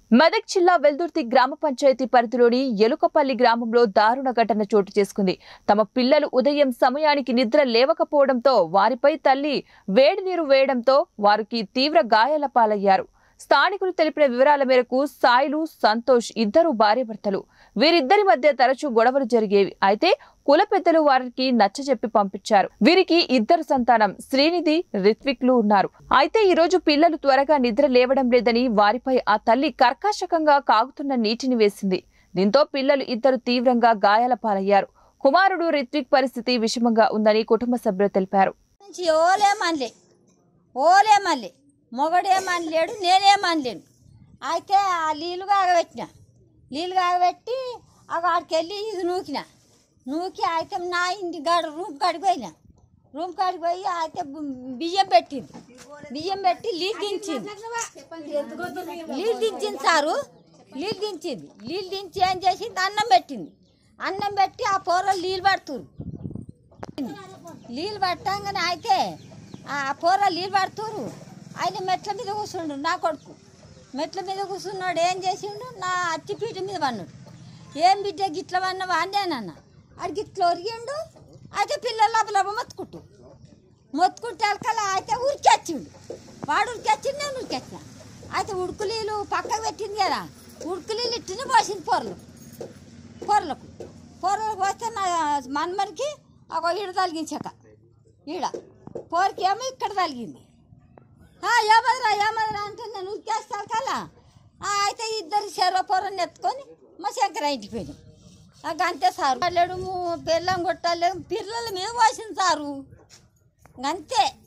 మెదక్ జిల్లా వెల్దుర్తి గ్రామ పంచాయతీ పరిధిలోని ఎలుకపల్లి గ్రామంలో దారుణ ఘటన చోటు చేసుకుంది తమ పిల్లలు ఉదయం సమయానికి నిద్ర లేవకపోవడంతో వారిపై తల్లి వేడి నీరు వేయడంతో వారికి తీవ్ర గాయాల పాలయ్యారు స్థానికులు తెలిపిన వివరాల మేరకు సాయిలు సంతోష్ ఇద్దరు భార్యాభర్తలు వీరిద్దరి మధ్య తరచూ గొడవలు జరిగేవి అయితే కుల పెద్దలు వారికి నచ్చజెప్పి పంపించారు వీరికి ఇద్దరు సంతానం శ్రీనిధి రిత్విక్లు ఉన్నారు అయితే ఈ రోజు పిల్లలు త్వరగా నిద్ర లేవడం లేదని వారిపై ఆ తల్లి కర్కాశకంగా కాగుతున్న నీటిని వేసింది దీంతో పిల్లలు ఇద్దరు తీవ్రంగా గాయాల పాలయ్యారు కుమారుడు రిత్విక్ పరిస్థితి విషమంగా ఉందని కుటుంబ సభ్యులు తెలిపారు నుంచి ఓలేమనలే ఓలేమనలే మొగడేమనలేడు నేనేమనలేను అయితే ఆ నీళ్ళు కాగబెట్టిన నీళ్ళు కాగబెట్టి ఆ వాడికి వెళ్ళి ఇది నూకిన నూకి అయితే నా ఇంటి గాడ రూమ్ కాడికి పోయిన రూమ్ కాడికి పోయి అయితే బు- బియ్యం పెట్టింది బియ్యం పెట్టి నీళ్ళు దించింది నీళ్ళు దించింది సారు నీళ్ళు దించింది నీళ్ళు దించి ఏం చేసింది అన్నం పెట్టింది అన్నం పెట్టి ఆ పోరలు నీళ్ళు పడుతుంది నీళ్ళు పట్టంగానే అయితే ఆ పోర నీళ్ళు పడుతురు ఆయన మెట్ల మీద కూర్చుండు నా కొడుకు మెట్ల మీద కూర్చున్నాడు ఏం చేసిండు నా అట్టిపీట మీద పన్నాడు ఏం బిడ్డ గిట్ల పన్నావా అన్నానన్న అది గిట్ల ఒరిగిండు అయితే పిల్లలు లోపల మొత్తుకుంటు మొత్తుకుంటే అలకల అయితే ఉరికొచ్చిండు వాడు ఉరికొచ్చిండు నేను ఉరికొచ్చిన అయితే ఉడుకులీలు పక్కకు పెట్టింది కదా ఉడుకులీలు ఇట్టిన పోసింది పొరలు పొరలకు పొరలకు వస్తే నా మన్మరికి ఒక ఈడ తలిగించాక ఈడ పోరికి ఏమో ఇక్కడ తలిగింది "ఆ, ఏమదిరా ఏమదిరా అంటే నేను ఉరికేస్తాను కదా "ఆ, అయితే ఇద్దరు చెరో పొరని ఎత్తుకొని మా శంకర ఇంటికి పోయినాం నాకు అంతే సారు లేడు పిల్లం కొట్టాలి పిల్లల మీద పోసింది సారు అంతే